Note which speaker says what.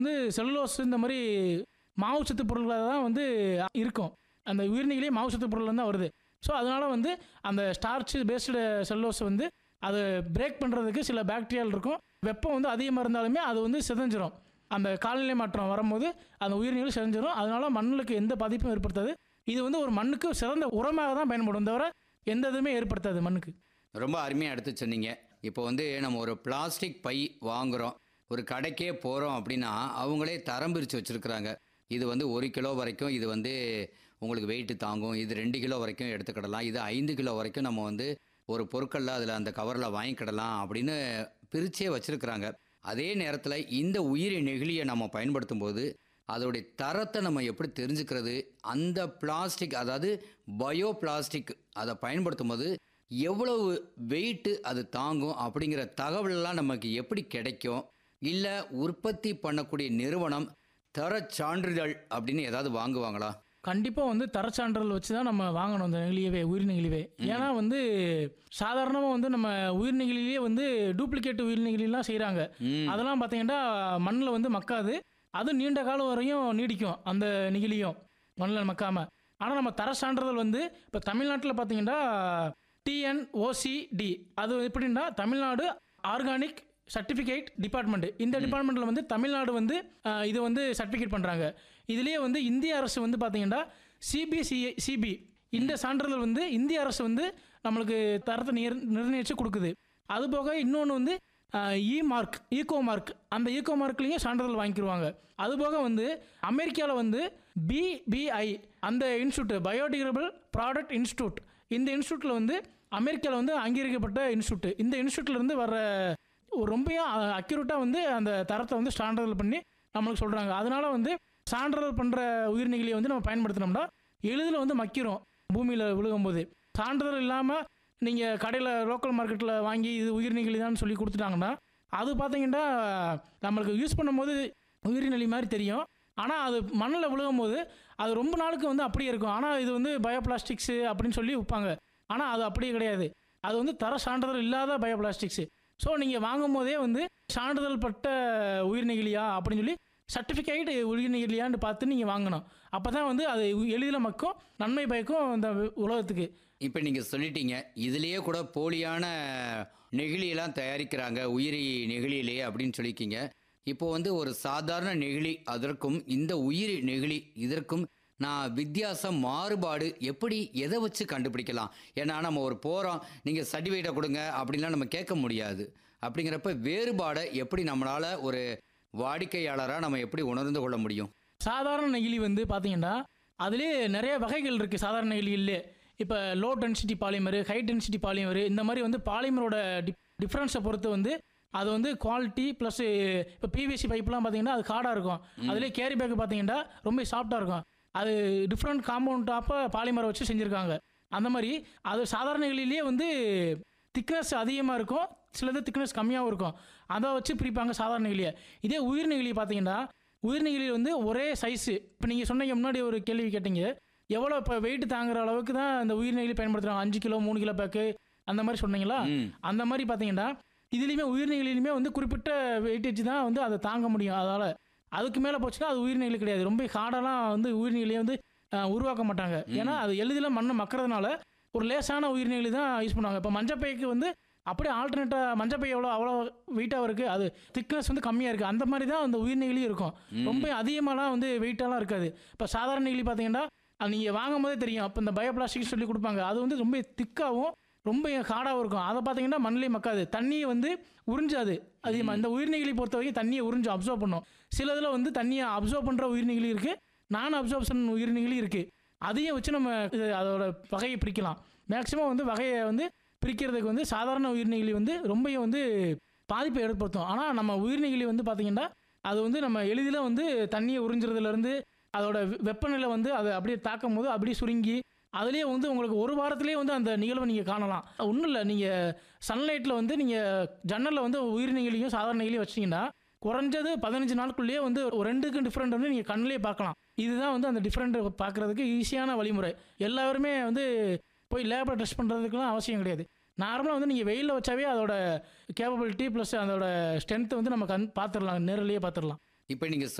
Speaker 1: வந்து செல்லுலோஸ் இந்த மாதிரி மாவு சத்து பொருள்களாக தான் வந்து இருக்கும் அந்த உயிர்நீங்களே மாவு சத்து பொருள் தான் வருது ஸோ அதனால் வந்து அந்த ஸ்டார்ச் பேஸ்டு செல்லுலோஸ் வந்து அதை பிரேக் பண்ணுறதுக்கு சில பாக்டீரியால் இருக்கும் வெப்பம் வந்து அதிகமாக இருந்தாலுமே அது வந்து சிதைஞ்சிரும் அந்த காலநிலை மாற்றம் வரும்போது அந்த உயிர்நீர்கள் சிதைஞ்சிரும் அதனால மண்ணுக்கு எந்த பாதிப்பும் ஏற்படுத்தாது இது வந்து ஒரு மண்ணுக்கு சிறந்த உரமாக தான் பயன்படும் தவிர எந்த இதுவுமே ஏற்படுத்தாது மண்ணுக்கு
Speaker 2: ரொம்ப அருமையாக எடுத்து சொன்னீங்க இப்போ வந்து நம்ம ஒரு பிளாஸ்டிக் பை வாங்குகிறோம் ஒரு கடைக்கே போகிறோம் அப்படின்னா அவங்களே தரம் பிரித்து வச்சுருக்குறாங்க இது வந்து ஒரு கிலோ வரைக்கும் இது வந்து உங்களுக்கு வெயிட் தாங்கும் இது ரெண்டு கிலோ வரைக்கும் எடுத்துக்கிடலாம் இது ஐந்து கிலோ வரைக்கும் நம்ம வந்து ஒரு பொருட்களில் அதில் அந்த கவரில் வாங்கிக்கிடலாம் அப்படின்னு பிரிச்சே வச்சுருக்குறாங்க அதே நேரத்தில் இந்த உயிரி நெகிழியை நம்ம பயன்படுத்தும் போது அதோடைய தரத்தை நம்ம எப்படி தெரிஞ்சுக்கிறது அந்த பிளாஸ்டிக் அதாவது பயோ பிளாஸ்டிக் அதை பயன்படுத்தும் போது எவ்வளவு வெயிட்டு அது தாங்கும் அப்படிங்கிற தகவலெல்லாம் நமக்கு எப்படி கிடைக்கும் இல்லை உற்பத்தி பண்ணக்கூடிய நிறுவனம் தரச் சான்றிதழ் அப்படின்னு ஏதாவது வாங்குவாங்களா
Speaker 1: கண்டிப்பாக வந்து தரச்சான்றிதழ் வச்சு தான் நம்ம வாங்கணும் அந்த நெகிழியவே உயிர் நெகிழிவே ஏன்னா வந்து சாதாரணமாக வந்து நம்ம உயிர் நெகிழிலேயே வந்து டூப்ளிகேட் உயிர் நெகிழிலாம் செய்கிறாங்க
Speaker 2: ம்
Speaker 1: அதெல்லாம் பார்த்தீங்கன்னா மண்ணில் வந்து மக்காது அது நீண்ட காலம் வரையும் நீடிக்கும் அந்த நெகிழியும் மண்ணில் மக்காமல் ஆனால் நம்ம தர சான்றிதழ் வந்து இப்போ தமிழ்நாட்டில் பார்த்தீங்கன்னா டிஎன்ஓசிடி அது எப்படின்னா தமிழ்நாடு ஆர்கானிக் சர்டிஃபிகேட் டிபார்ட்மெண்ட் இந்த டிபார்ட்மெண்ட்டில் வந்து தமிழ்நாடு வந்து அஹ், இது வந்து சர்டிஃபிகேட் பண்ணுறாங்க இதுலேயே வந்து இந்திய அரசு வந்து பார்த்தீங்கன்னா சிபிசிஐ சிபி இந்த சான்றிதழ் வந்து இந்திய அரசு வந்து நம்மளுக்கு தரத்தை நிர் நிர்ணயித்து கொடுக்குது அது போக இன்னொன்று வந்து இ மார்க் ஈகோ மார்க் அந்த ஈகோ மார்க்லேயும் சான்றிதழ் வாங்கிக்கிடுவாங்க அது போக வந்து அமெரிக்காவில் வந்து பிபிஐ அந்த இன்ஸ்டியூட் பயோடிகிரபிள் ப்ராடக்ட் இன்ஸ்டியூட் இந்த இன்ஸ்டியூட்டில் வந்து அமெரிக்காவில் வந்து அங்கீகரிக்கப்பட்ட இன்ஸ்டியூட் இந்த இன்ஸ்டியூட்லேருந்து வர ஒரு ரொம்ப அக்யூரேட்டாக வந்து அந்த தரத்தை வந்து சான்றிதழ் பண்ணி நம்மளுக்கு சொல்கிறாங்க அதனால வந்து சான்றிதழ் பண்ணுற உயிர்நீgliயை வந்து நம்ம பயன்படுத்தினோம்னா எளிதில் வந்து மக்கிரும் பூமியில் விழுகும்போது சான்றிதழ் இல்லாமல் நீங்கள் கடையில் லோக்கல் மார்க்கெட்டில் வாங்கி இது உயிர்நீகிலி தான் சொல்லி கொடுத்துட்டாங்கன்னா அது பார்த்தீங்கன்னா நம்மளுக்கு யூஸ் பண்ணும்போது உயிர்நெலி மாதிரி தெரியும் ஆனால் அது மண்ணில் விழுகும்போது அது ரொம்ப நாளுக்கு வந்து அப்படியே இருக்கும் ஆனால் இது வந்து பயோபிளாஸ்டிக்ஸு அப்படின்னு சொல்லி விற்பாங்க ஆனால் அது அப்படியே கிடையாது அது வந்து தர சான்றிதழ் இல்லாத பயோபிளாஸ்டிக்ஸு ஸோ நீங்கள் வாங்கும் போதே வந்து சான்றிதழ் பட்ட உயிர்நெகிழியா அப்படின்னு சொல்லி சர்டிஃபிகேட் உயிர்நெகிழியான்னு பார்த்து நீங்கள் வாங்கணும் அப்போ தான் வந்து அது எளிதில் மக்கும் நன்மை பயக்கும் இந்த உலகத்துக்கு
Speaker 2: இப்போ நீங்கள் சொல்லிட்டீங்க இதுலேயே கூட போலியான நெகிழியெல்லாம் தயாரிக்கிறாங்க உயிரி நெகிழியிலேயே அப்படின்னு சொல்லியிருக்கீங்க இப்போ வந்து ஒரு சாதாரண நெகிழி அதற்கும் இந்த உயிரி நெகிழி இதற்கும் நான் வித்தியாசம் மாறுபாடு எப்படி எதை வச்சு கண்டுபிடிக்கலாம் ஏன்னா நம்ம ஒரு போகிறோம் நீங்கள் சர்டிஃபிகேட்டை கொடுங்க அப்படின்லாம் நம்ம கேட்க முடியாது அப்படிங்கிறப்ப வேறுபாடை எப்படி நம்மளால் ஒரு வாடிக்கையாளராக நம்ம எப்படி உணர்ந்து கொள்ள முடியும்
Speaker 1: சாதாரண நெகிழி வந்து பார்த்தீங்கன்னா அதுலேயே நிறைய வகைகள் இருக்குது சாதாரண நெகிழியிலே இப்போ low density polymer high density polymer இந்த மாதிரி வந்து பாலிமரோட டி டிஃப்ரென்ஸை பொறுத்து வந்து அது வந்து குவாலிட்டி ப்ளஸ் இப்போ பிவிசி பைப்லாம் பார்த்தீங்கன்னா அது ஹார்டாக இருக்கும் அதுலேயே கேரி பேக் பார்த்தீங்கன்னா ரொம்ப சாஃப்டாக இருக்கும் அது டிஃப்ரெண்ட் காம்பவுண்ட் டாப்பை பாலிமரை வச்சு செஞ்சுருக்காங்க அந்த மாதிரி அது சாதாரண நெகிழிலேயே வந்து திக்னஸ் அதிகமாக இருக்கும் சிலது திக்னஸ் கம்மியாகவும் இருக்கும் அதை வச்சு பிரிப்பாங்க சாதாரண நெகிழியை இதே உயிர் நெகிழி பார்த்தீங்கன்னா உயிர் நெகிழி வந்து ஒரே சைஸு இப்போ நீங்கள் சொன்னீங்க முன்னாடி ஒரு கேள்வி கேட்டீங்க எவ்வளோ இப்போ வெயிட் தாங்குற அளவுக்கு தான் அந்த உயிர் நெகிழி பயன்படுத்துகிறாங்க அஞ்சு கிலோ மூணு கிலோ பேக்கு அந்த மாதிரி சொன்னீங்களா
Speaker 2: ம்
Speaker 1: அந்த மாதிரி பார்த்தீங்கன்னா இதுலேயுமே உயிர்நெகிழிலுமே வந்து குறிப்பிட்ட வெயிட்டேஜ் தான் வந்து அதை தாங்க முடியும் அதால் அதுக்கு மேலே போச்சுன்னா அது உயிர்நெகிழி கிடையாது ரொம்ப ஹார்டெல்லாம் வந்து உயிர்நெகிழியை வந்து அஹ், உருவாக்க மாட்டாங்க ஏன்னா அது எளிதில் மண்ணை மக்கறதுனால ஒரு லேசான உயிர்நெகிழி தான் யூஸ் பண்ணுவாங்க இப்போ மஞ்சப்பைக்கு வந்து அப்படியே ஆல்டர்னேட்டாக மஞ்சப்பை எவ்வளோ அவ்வளோ வெயிட்டாக இருக்குது அது திக்னஸ் வந்து கம்மியாக இருக்குது அந்த மாதிரி தான் அந்த உயிர்நெகிழி இருக்கும் ரொம்ப அதிகமாலாம் வந்து வெயிட்டாலாம் இருக்காது இப்போ சாதாரண நெகிழி பார்த்தீங்கன்னா அது நீங்கள் வாங்கும் போதே தெரியும் அப்போ இந்த பயோபிளாஸ்டிக் சொல்லி கொடுப்பாங்க அது வந்து ரொம்ப திக்காகவும் ரொம்ப ஹார்டாகவும் இருக்கும் அதை பார்த்தீங்கன்னா மண்ணிலே மக்காது தண்ணியை வந்து உறிஞ்சாது அதிகமாக இந்த உயிர்நெகிழி பொறுத்த வரைக்கும் தண்ணியை உறிஞ்சு அப்சர்வ் பண்ணும் சில இதில் வந்து தண்ணியை அப்சர்வ் பண்ணுற உயிர்நெகிழி இருக்குது நான் அப்சர்ப்ஷன் உயிர்நெகிழி இருக்குது அதையும் வச்சு நம்ம இது அதோட வகையை பிரிக்கலாம் மேக்ஸிமம் வந்து வகையை வந்து பிரிக்கிறதுக்கு வந்து சாதாரண உயிர்நெகிழி வந்து ரொம்ப வந்து பாதிப்பை ஏற்படுத்தும் ஆனால் நம்ம உயிர்நெகிழி வந்து பார்த்திங்கன்னா அது வந்து நம்ம எளிதில் வந்து தண்ணியை உறிஞ்சுறதுலேருந்து அதோட வெ- வெப்பநிலை வந்து அதை அப்படியே தாக்கும் போது அப்படியே சுருங்கி அதுலேயே வந்து உங்களுக்கு ஒரு வாரத்திலேயே வந்து அந்த நிகழ்வை நீங்கள் காணலாம் ஒன்றும் இல்லை நீங்கள் சன்லைட்டில் வந்து நீங்கள் ஜன்னலில் வந்து உயிர்நெகிழியும் சாதாரண நெகிழியும் வச்சிங்கன்னா குறைஞ்சது பதினஞ்சு நாளுக்குள்ளேயே வந்து ஒரு ரெண்டுக்கும் டிஃப்ரெண்ட் வந்து நீங்கள் கண்ணிலே பார்க்கலாம் இதுதான் வந்து அந்த டிஃப்ரெண்ட் பார்க்குறதுக்கு ஈஸியான வழிமுறை எல்லாருமே வந்து போய் லேபில் டெஸ்ட் பண்ணுறதுக்குலாம் அவசியம் கிடையாது நார்மலாக வந்து நீங்கள் வெயிலில் வச்சாவே அதோட கேப்பபிலிட்டி ப்ளஸ் அதோட ஸ்ட்ரென்த் வந்து நம்ம கண் பார்த்துடலாம் நேரிலேயே பார்த்துடலாம்
Speaker 2: இப்போ நீங்கள்